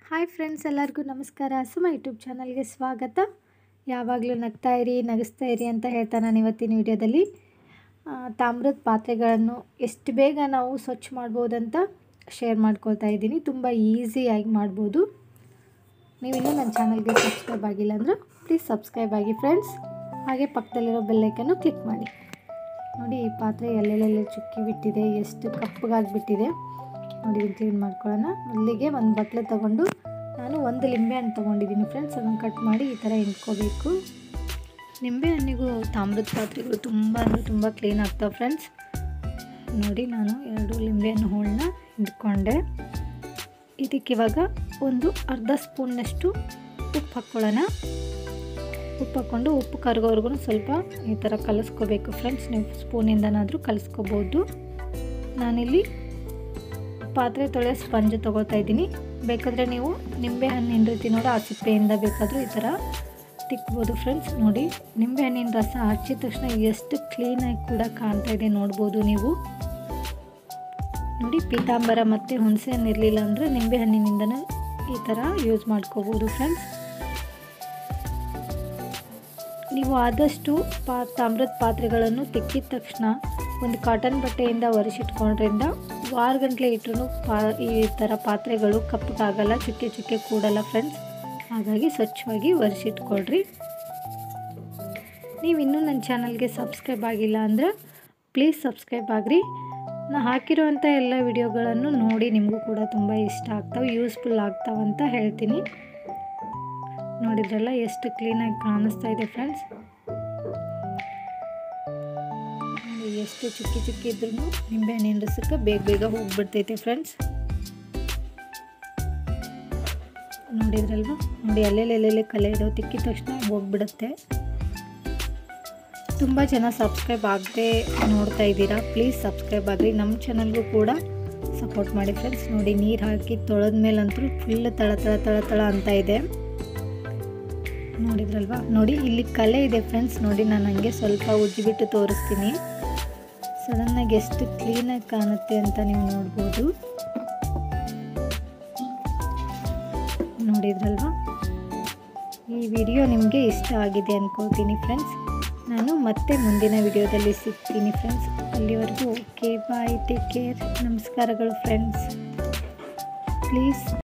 hi friends ಎಲ್ಲರಿಗೂ ನಮಸ್ಕಾರ ಸುಮ YouTube ಚಾನಲ್ಗೆ ಸ್ವಾಗತ ಯಾವಾಗಲೂ ನಗ್ತಾ ಇರಿ ನಗಿಸ್ತಾ ಇರಿ ಅಂತ ಹೇಳ್ತಾ ನಾನು ಇವತ್ತಿನ ವಿಡಿಯೋದಲ್ಲಿ ಆ, ತಾಮ್ರದ ಪಾತ್ರೆಗಳನ್ನು ಎಷ್ಟು ಬೇಗ ನಾವು ಸ್ವಚ್ಛ ಮಾಡ್ಬೋದಂತ ಶೇರ್ ಮಾಡ್ಕೊಳ್ತಾ ಇದ್ದೀನಿ ತುಂಬ ಈಸಿಯಾಗಿ ಮಾಡ್ಬೋದು ನೀವಿನ್ನೂ ನನ್ನ ಚಾನಲ್ಗೆ ಸಬ್ಸ್ಕ್ರೈಬ್ ಆಗಿಲ್ಲ ಅಂದ್ರೆ ಪ್ಲೀಸ್ ಸಬ್ಸ್ಕ್ರೈಬ್ ಆಗಿ ಫ್ರೆಂಡ್ಸ್ ಹಾಗೆ ಪಕ್ಕದಲ್ಲಿರೋ ಬೆಲ್ಲೈಕನ್ನು ಕ್ಲಿಕ್ ಮಾಡಿ ನೋಡಿ ಈ ಪಾತ್ರೆ ಎಲ್ಲೆಲ್ಲೆಲ್ಲ ಚುಕ್ಕಿ ಬಿಟ್ಟಿದೆ ಎಷ್ಟು ಕಪ್ಪಗಾಗಿಬಿಟ್ಟಿದೆ ನೋಡಿ ಇದನ್ನು ಕ್ಲೀನ್ ಮಾಡ್ಕೊಳ್ಳೋಣ ಮೊದಲಿಗೆ ಒಂದು ಬಟ್ಲು ತಗೊಂಡು ನಾನು ಒಂದು ಲಿಂಬೆ ಹಣ್ಣು ತೊಗೊಂಡಿದ್ದೀನಿ ಫ್ರೆಂಡ್ಸ್ ಅದನ್ನು ಕಟ್ ಮಾಡಿ ಈ ಥರ ಹಿಂಡ್ಕೋಬೇಕು ನಿಂಬೆ ಹಣ್ಣಿಗೂ ತಾಮ್ರದ ಪಾತ್ರೆಗಳು ತುಂಬ ಅಂದರೆ ತುಂಬ ಕ್ಲೀನ್ ಆಗ್ತಾವೆ ಫ್ರೆಂಡ್ಸ್ ನೋಡಿ ನಾನು ಎರಡು ಲಿಂಬೆಹಣ್ಣು ಹೋಳನ್ನ ಹಿಂಡ್ಕೊಂಡೆ ಇದಕ್ಕೆ ಇವಾಗ ಒಂದು ಅರ್ಧ ಸ್ಪೂನ್ನಷ್ಟು ಉಪ್ಪು ಹಾಕ್ಕೊಳ್ಳೋಣ ಉಪ್ಪು ಹಾಕ್ಕೊಂಡು ಉಪ್ಪು ಕರಗೋವರೆಗೂ ಸ್ವಲ್ಪ ಈ ಥರ ಕಲಿಸ್ಕೋಬೇಕು ಫ್ರೆಂಡ್ಸ್ ನೀವು ಸ್ಪೂನಿಂದನಾದರೂ ಕಲಿಸ್ಕೋಬೋದು ನಾನಿಲ್ಲಿ ಪಾತ್ರೆ ತೊಳೆಯೋ ಸ್ಪಂಜ್ ತೊಗೋತಾ ಇದ್ದೀನಿ ಬೇಕಾದರೆ ನೀವು ನಿಂಬೆ ಹಣ್ಣಿನ ರೀತಿ ನೋಡಿ ಆ ಸಿಪ್ಪೆಯಿಂದ ಬೇಕಾದರೂ ಈ ಥರ ತಿಕ್ಬೋದು ಫ್ರೆಂಡ್ಸ್ ನೋಡಿ ನಿಂಬೆ ಹಣ್ಣಿನ ರಸ ಹಚ್ಚಿದ ತಕ್ಷಣ ಎಷ್ಟು ಕ್ಲೀನಾಗಿ ಕೂಡ ಕಾಣ್ತಾ ಇದೆ ನೋಡ್ಬೋದು ನೀವು ನೋಡಿ ಪೀತಾಂಬರ ಮತ್ತು ಹುಣಸೆ ಹಣ್ಣು ಇರಲಿಲ್ಲ ಅಂದರೆ ನಿಂಬೆ ಹಣ್ಣಿನಿಂದನೂ ಈ ಥರ ಯೂಸ್ ಮಾಡ್ಕೋಬೋದು ಫ್ರೆಂಡ್ಸ್ ನೀವು ಆದಷ್ಟು ಪಾ ತಾಮ್ರದ ಪಾತ್ರೆಗಳನ್ನು ತಿಕ್ಕಿದ ತಕ್ಷಣ ಒಂದು ಕಾಟನ್ ಬಟ್ಟೆಯಿಂದ ಒರೆಸಿಟ್ಕೊಂಡ್ರಿಂದ ವಾರಗಂಟ್ಲೆ ಇಟ್ಟರು ಪಾ ಈ ಥರ ಪಾತ್ರೆಗಳು ಕಪ್ಪಗಾಗಲ್ಲ ಚುಕ್ಕೆ ಚುಕ್ಕೆ ಕೂಡಲ್ಲ ಫ್ರೆಂಡ್ಸ್ ಹಾಗಾಗಿ ಸ್ವಚ್ಛವಾಗಿ ಒರೆಸಿಟ್ಕೊಳ್ರಿ ನೀವು ಇನ್ನೂ ನನ್ನ ಚಾನಲ್ಗೆ ಸಬ್ಸ್ಕ್ರೈಬ್ ಆಗಿಲ್ಲ ಅಂದ್ರೆ ಪ್ಲೀಸ್ ಸಬ್ಸ್ಕ್ರೈಬ್ ಆಗಿರಿ ನಾ ಹಾಕಿರುವಂಥ ಎಲ್ಲ ವಿಡಿಯೋಗಳನ್ನು ನೋಡಿ ನಿಮಗೂ ಕೂಡ ತುಂಬ ಇಷ್ಟ ಆಗ್ತಾವೆ ಯೂಸ್ಫುಲ್ ಆಗ್ತಾವಂತ ಹೇಳ್ತೀನಿ ನೋಡಿದ್ರಲ್ಲ ಎಷ್ಟು ಕ್ಲೀನಾಗಿ ಕಾಣಿಸ್ತಾ ಇದೆ ಫ್ರೆಂಡ್ಸ್ ನೋಡಿ ಎಷ್ಟು ಚುಕ್ಕಿ ಚುಕ್ಕಿ ಇದ್ರೂ ನಿಂಬೆಹಣ್ಣಿನ ರಸಕ್ಕೆ ಬೇಗ ಬೇಗ ಹೋಗ್ಬಿಡ್ತೈತೆ ಫ್ರೆಂಡ್ಸ್ ನೋಡಿದ್ರಲ್ವ ನೋಡಿ ಅಲ್ಲೆಲ್ಲೆಲ್ಲೆಲ್ಲೇ ಕಲೆ ಇರೋ ತಿಕ್ಕಿದ ತಕ್ಷಣ ಹೋಗ್ಬಿಡುತ್ತೆ ತುಂಬ ಜನ ಸಬ್ಸ್ಕ್ರೈಬ್ ಆಗದೆ ನೋಡ್ತಾ ಇದ್ದೀರಾ ಪ್ಲೀಸ್ ಸಬ್ಸ್ಕ್ರೈಬ್ ಆಗಿರಿ ನಮ್ಮ ಚಾನಲ್ಗೂ ಕೂಡ ಸಪೋರ್ಟ್ ಮಾಡಿ ಫ್ರೆಂಡ್ಸ್ ನೋಡಿ ನೀರು ಹಾಕಿ ತೊಳೆದ ಮೇಲಂತೂ ಫುಲ್ ತಳ ತಳ ತಳ ತಳ ಅಂತ ಇದೆ ನೋಡಿದ್ರಲ್ವಾ ನೋಡಿ ಇಲ್ಲಿ ಕಲೆ ಇದೆ ಫ್ರೆಂಡ್ಸ್ ನೋಡಿ ನಾನು ಹಂಗೆ ಸ್ವಲ್ಪ ಉಜ್ಜಿಬಿಟ್ಟು ತೋರಿಸ್ತೀನಿ ಸಡನ್ನಾಗಿ ಎಷ್ಟು ಕ್ಲೀನಾಗಿ ಕಾಣುತ್ತೆ ಅಂತ ನೀವು ನೋಡ್ಬೋದು ನೋಡಿದ್ರಲ್ವಾ ಈ ವಿಡಿಯೋ ನಿಮಗೆ ಇಷ್ಟ ಆಗಿದೆ ಅನ್ಕೋತೀನಿ ಫ್ರೆಂಡ್ಸ್ ನಾನು ಮತ್ತೆ ಮುಂದಿನ ವಿಡಿಯೋದಲ್ಲಿ ಸಿಗ್ತೀನಿ ಫ್ರೆಂಡ್ಸ್ ಅಲ್ಲಿವರೆಗೂ ಓಕೆ ಬಾಯ್ ಟೇಕ್ ಕೇರ್ ನಮಸ್ಕಾರಗಳು ಫ್ರೆಂಡ್ಸ್ ಪ್ಲೀಸ್